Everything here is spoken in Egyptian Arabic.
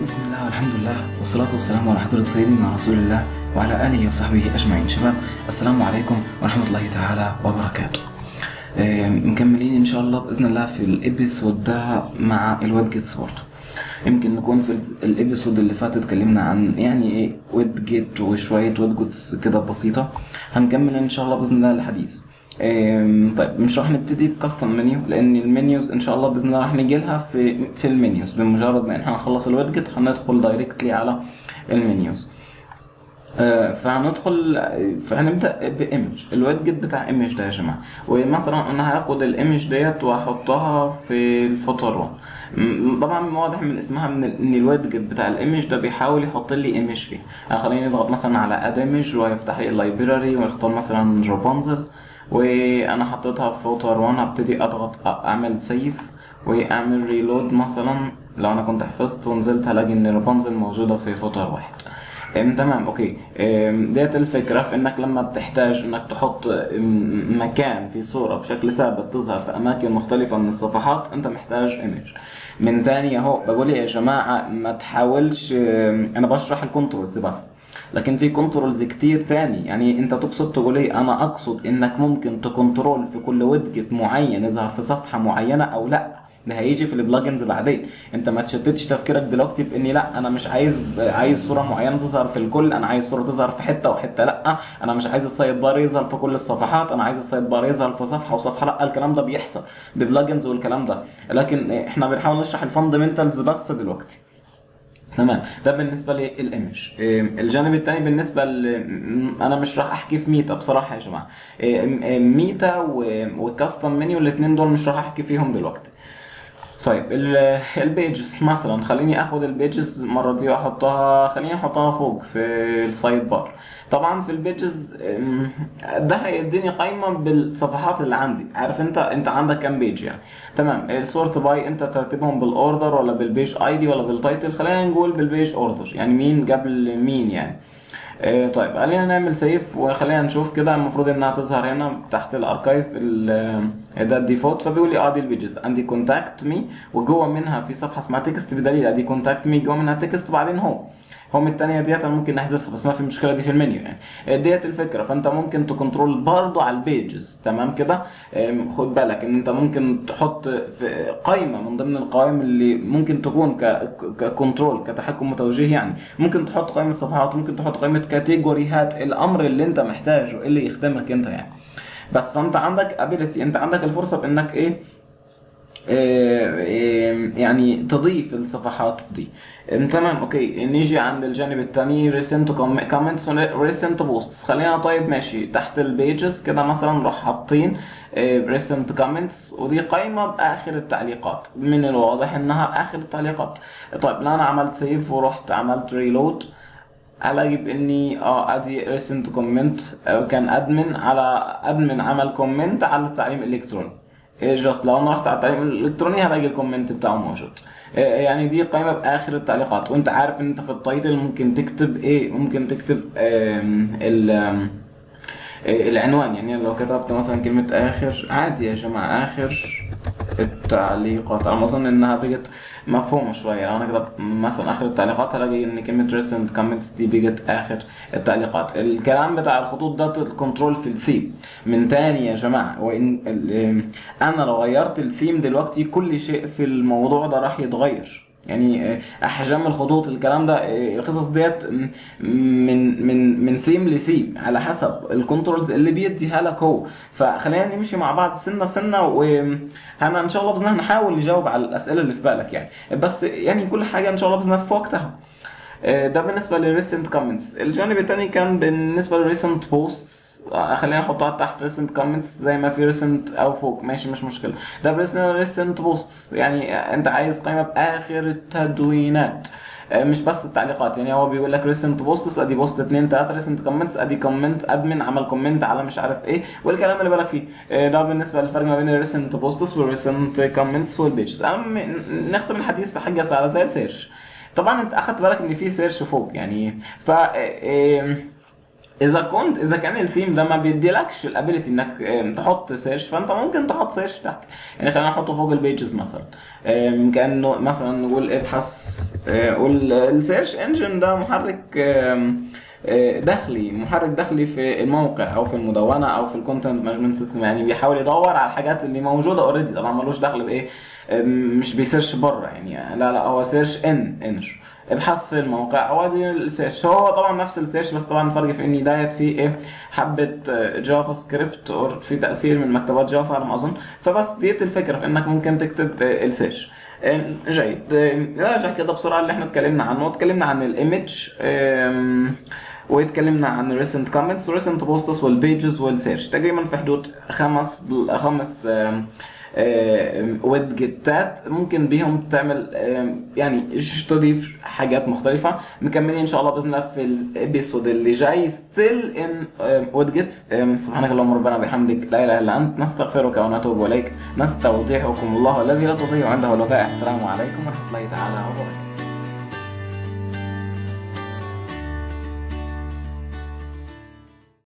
بسم الله والحمد لله والصلاة والسلام على حضرة سيدنا رسول الله وعلى آله وصحبه أجمعين شباب السلام عليكم ورحمة الله تعالى وبركاته آه، مكملين إن شاء الله بإذن الله في الإبيسود ده مع الويدجيتس برضه يمكن نكون في الز- الإبيسود اللي فات اتكلمنا عن يعني إيه ويدجيت وشوية ويدجيتس كده بسيطة هنكمل إن شاء الله بإذن الله الحديث آم، طيب مش راح نبتدي بكاستم منيو لان المنيوز ان شاء الله باذن الله راح نجي لها في في المنيوز بمجرد ما احنا هنخلص الويدجت هندخل دايركتلي على المنيوز آه، فهندخل فهنبدا بايمج الويدجت بتاع ايمج ده يا جماعه ومثلا انا هاخد الايمج ديت واحطها في الفوتور 1 م- طبعا واضح من اسمها من ال- ان الويدجت بتاع الايمج ده بيحاول يحط لي ايمج فيه يعني خليني نضغط مثلا على اد ايمج ويفتح لي اللايبراري ويختار مثلا رابنزل وانا حطيتها في فوتور 1 هبتدي اضغط أ- اعمل سيف واعمل ريلود مثلا لو انا كنت حفظت ونزلت هلاقي ان رابنزل موجوده في فوتور واحد أم، تمام اوكي أم، ديت الفكره في انك لما بتحتاج انك تحط أم، مكان في صوره بشكل ثابت تظهر في اماكن مختلفه من الصفحات انت محتاج ايمج من تاني اهو بقول يا جماعه ما تحاولش أم، انا بشرح الكنترولز بس لكن في كنترولز كتير تاني يعني انت تقصد تقول ايه انا اقصد انك ممكن تكنترول في كل ويدجت معين يظهر في صفحه معينه او لا ده هيجي في البلجنز بعدين انت ما تشتتش تفكيرك دلوقتي باني لا انا مش عايز عايز صوره معينه تظهر في الكل انا عايز صوره تظهر في حته وحته لا انا مش عايز السايد بار يظهر في كل الصفحات انا عايز السايد بار يظهر في صفحه وصفحه لا الكلام ده بيحصل ببلجنز والكلام ده لكن احنا بنحاول نشرح الفاندمنتالز بس دلوقتي تمام ده بالنسبه للايمج إيه، الجانب الثاني بالنسبه ل... م- انا مش راح احكي في ميتا بصراحه يا جماعه إيه، م- إيه، ميتا و- وكاستم منيو الاثنين دول مش راح احكي فيهم دلوقتي طيب ال- البيجز مثلا خليني اخد البيجز المره دي واحطها خليني احطها فوق في السايد بار طبعا في البيجز أم، ده هيديني قائمه بالصفحات اللي عندي عارف انت انت عندك كام بيج يعني تمام السورت باي انت ترتيبهم بالاوردر ولا بالبيج اي دي ولا بالتايتل خلينا نقول بالبيج اوردر يعني مين قبل مين يعني آه، طيب خلينا نعمل سيف وخلينا نشوف كده المفروض انها تظهر هنا تحت الاركايف ال- ده الديفولت فبيقول لي اه دي البيجز عندي كونتاكت مي وجوه منها في صفحه اسمها تكست بدليل ادي كونتاكت مي جوه منها تكست وبعدين هوم هوم التانية ديت انا ممكن نحذفها بس ما في مشكله دي في المنيو يعني آه، ديت الفكره فانت ممكن تكنترول برضو على البيجز تمام كده آم، خد بالك ان انت ممكن تحط في قائمه من ضمن القوائم اللي ممكن تكون ك ككنترول كتحكم متوجه يعني ممكن تحط قائمه صفحات ممكن تحط قائمه كاتيجوريهات الامر اللي انت محتاجه اللي يخدمك انت يعني بس فانت عندك ابيلتي انت عندك الفرصه بانك ايه آه، آه، يعني تضيف الصفحات دي آم، تمام اوكي نيجي عند الجانب الثاني ريسنت كومنتس وريسنت بوستس خلينا طيب ماشي تحت البيجز كده مثلا نروح حاطين ريسنت كومنتس ودي قائمه باخر التعليقات من الواضح انها اخر التعليقات طيب لو انا عملت سيف ورحت عملت ريلود الاقي باني اه ادي ريسنت كومنت كان ادمن على ادمن عمل كومنت على التعليم الالكتروني إيه جاست لو انا رحت على التعليم الالكتروني هلاقي الكومنت بتاعه موجود إيه يعني دي قائمه باخر التعليقات وانت عارف ان انت في التايتل ممكن تكتب ايه ممكن تكتب آم، ال آم، إيه العنوان يعني لو كتبت مثلا كلمة آخر عادي يا جماعة آخر التعليقات أنا أظن إنها بقت مفهومة شوية لو أنا كتبت مثلا آخر التعليقات هلاقي إن كلمة recent comments دي بقت آخر التعليقات الكلام بتاع الخطوط ده الكنترول في الثيم من تاني يا جماعة وإن ال- أنا لو غيرت الثيم دلوقتي كل شيء في الموضوع ده راح يتغير يعني آه، احجام الخطوط الكلام ده آه، القصص ديت م- من من من ثيم لثيم على حسب الكنترولز اللي بيديها لك هو فخلينا نمشي مع بعض سنه سنه وهنا ان شاء الله باذن الله نحاول نجاوب على الاسئله اللي في بالك يعني بس يعني كل حاجه ان شاء الله باذن الله في وقتها آه، ده بالنسبه للريسنت كومنتس الجانب الثاني كان بالنسبه للريسنت بوستس خلينا نحطها تحت ريسنت كومنتس زي ما في ريسنت او فوق ماشي مش مشكله ده بالنسبه للريسنت بوستس يعني آه، انت عايز قائمه باخر التدوينات آه، مش بس التعليقات يعني هو بيقول لك ريسنت بوستس ادي بوست 2 3 ريسنت كومنتس ادي كومنت ادمن عمل كومنت على مش عارف ايه والكلام اللي بالك فيه آه، ده بالنسبه للفرق ما بين الريسنت بوستس والريسنت كومنتس والبيجز أما نختم الحديث بحاجه سهله زي السيرش طبعا انت اخدت بالك ان في سيرش فوق يعني ف آه، اذا كنت اذا كان الثيم ده ما بيديلكش الابيليتي انك آم، تحط سيرش فانت ممكن تحط سيرش تحت يعني خلينا نحطه فوق البيجز مثلا آم، كانه مثلا نقول ابحث آه، والسيرش انجن ده محرك آم، آه، داخلي محرك داخلي في الموقع او في المدونه او في الكونتنت مانجمنت سيستم يعني بيحاول يدور على الحاجات اللي موجوده اوريدي طبعا ملوش دخل بايه آم، مش بيسيرش بره يعني لا لا هو سيرش ان انر ابحث في الموقع هو دي السيرش هو طبعا نفس السيرش بس طبعا الفرق في ان دايت في ايه حبه آه، جافا سكريبت او في تاثير من مكتبات جافا على ما اظن فبس ديت الفكره في انك ممكن تكتب آه، السيرش آم، جيد آم، نرجع كده بسرعه اللي احنا اتكلمنا عنه اتكلمنا عن الايمج آم، واتكلمنا عن الريسنت كومنتس والريسنت بوستس والبيجز والسيرش تقريبا في حدود خمس بل- خمس آم، آم، ويدجتات ممكن بيهم تعمل آم، يعني ش- تضيف حاجات مختلفة مكملين ان شاء الله باذن الله في الابيسود اللي جاي ستيل ان ويدجتس سبحانك اللهم ربنا بحمدك لا اله الا انت نستغفرك ونتوب اليك نستودعكم الله الذي لا تضيع عنده الودائع السلام عليكم ورحمة الله تعالى وبركاته